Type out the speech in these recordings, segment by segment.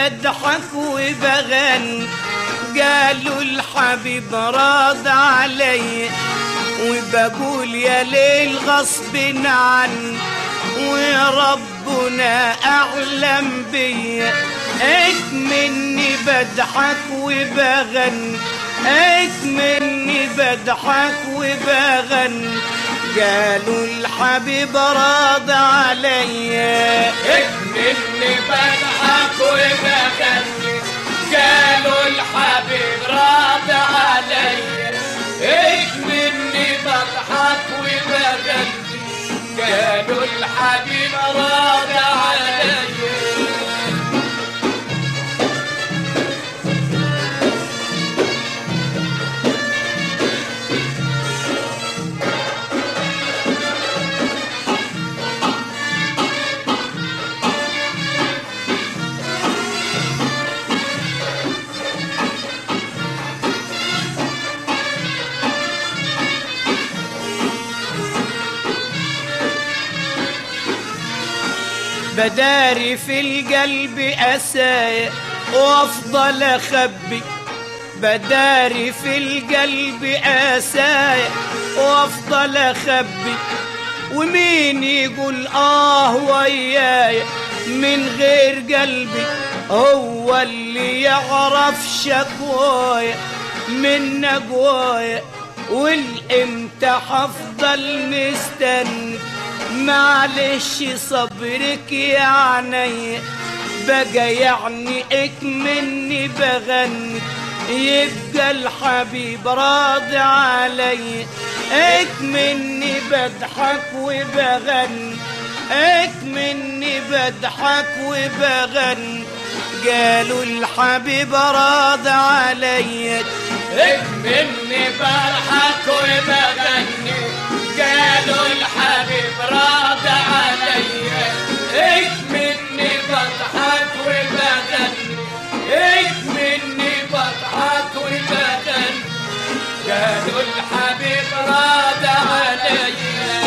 بضحك وبغني قالوا الحبيب راض علي وبقول يا ليل غصب عني ويا ربنا اعلم بيا اكمني بضحك وبغني اكمني بضحك وبغني قالوا الحبيب راض عليا مني بضحك وبغني قالوا الحبيب راض علي ايش مني بضحك وبغني قالوا الحبيب راض علي بداري في القلب أسايا وأفضل أخبي بداري في القلب أسايا وأفضل أخبي ومين يقول آه وياي من غير قلبي هو اللي يعرف شكوايا من نجوايا والامتى حفضل مستني معلش صبرك يا عيني بقى يعني اكمني بغني يبقى الحبيب راضي علي اكمني بضحك وبغني اكمني بضحك وبغني قالوا الحبيب راضي علي مني بضحك وبغني قالوا الحبيب راض علي ايش مني بضحك وبغني ايش مني بضحك وبغني قالوا الحبيب راض علي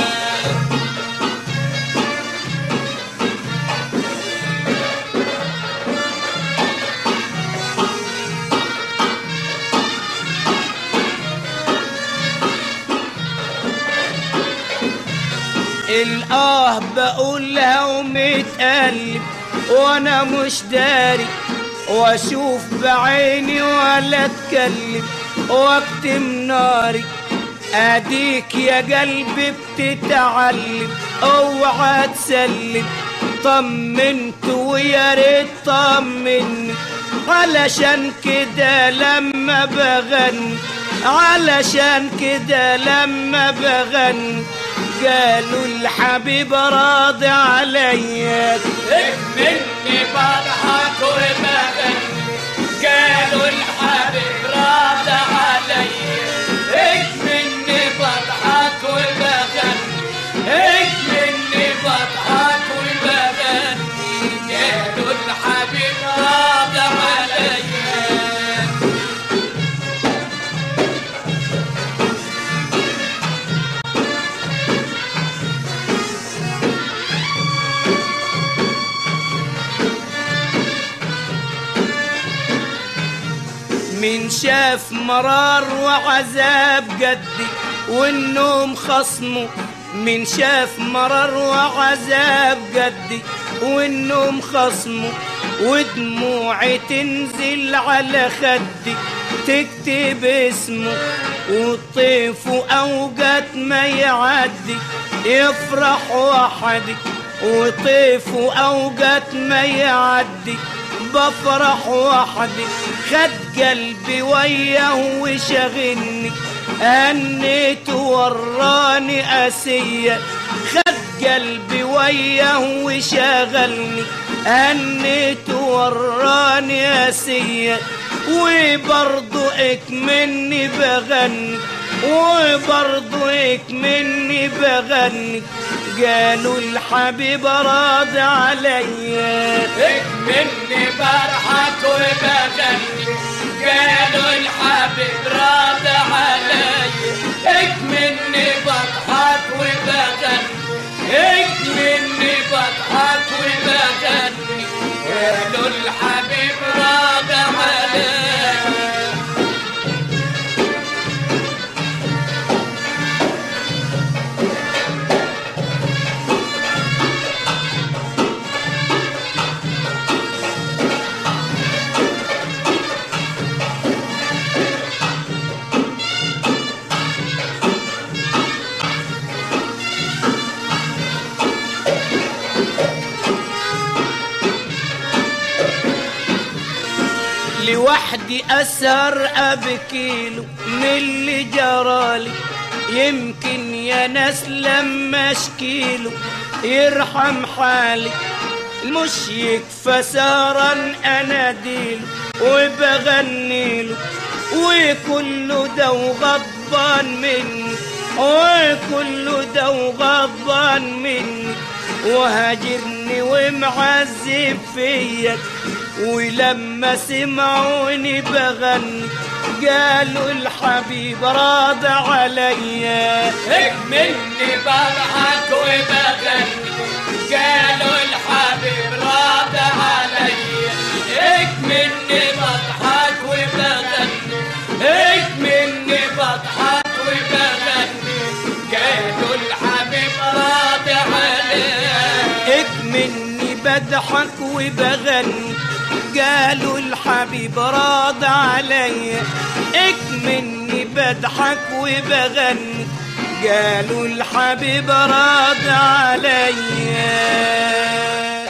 الآه بقولها ومتقلب وأنا مش داري وأشوف بعيني ولا أتكلم وأكتم ناري أديك يا قلبي بتتعلم اوعى تسلم طمنت ويا ريت طمني علشان كده لما بغني علشان كده لما بغني قالوا الحبيب راضي عليا مني بضحك وبغني قالوا الحبيب راض علي ايش مني بضحك وبغني ايش مني بضحك وبغني قالوا الحبيب راض علي من شاف مرار وعذاب قدي والنوم خصمه من شاف مرار وعذاب قدي والنوم خصمه ودموعي تنزل على خدي تكتب اسمه وطيف اوقات ما يعدي يفرح وحدي وطيف اوقات ما يعدي بفرح وحدي خد قلبي وياه وشغلني هنيت وراني أسية خد قلبي وياه وشغلني هنيت وراني أسية وبرضو اكمني بغني وبرضو اكمني بغني قالوا الحبيب راضي عليا مني برحك وبغني قالوا الحبيب راض علي اك مني بضحك وبغني اك مني بضحك وبغني قالوا الحبيب لوحدي أسهر أبكيله من اللي جرالي يمكن يا ناس لما اشكيله يرحم حالي مش يكفى سهرا اناديله وبغنيله وكله ده وغضبان مني وكله ده وغضبان مني وهاجرني ومعذب فيا ولما سمعوني بغني قالوا الحبيب راض عليا هيك مني بضحك وبغني قالوا الحبيب راض علي هيك مني بضحك وبغني هيك مني بضحك وبغني قالوا الحبيب راض علي مني بضحك وبغني قالوا الحبيب راض عليا مني بضحك وبغني قالوا الحبيب راض عليا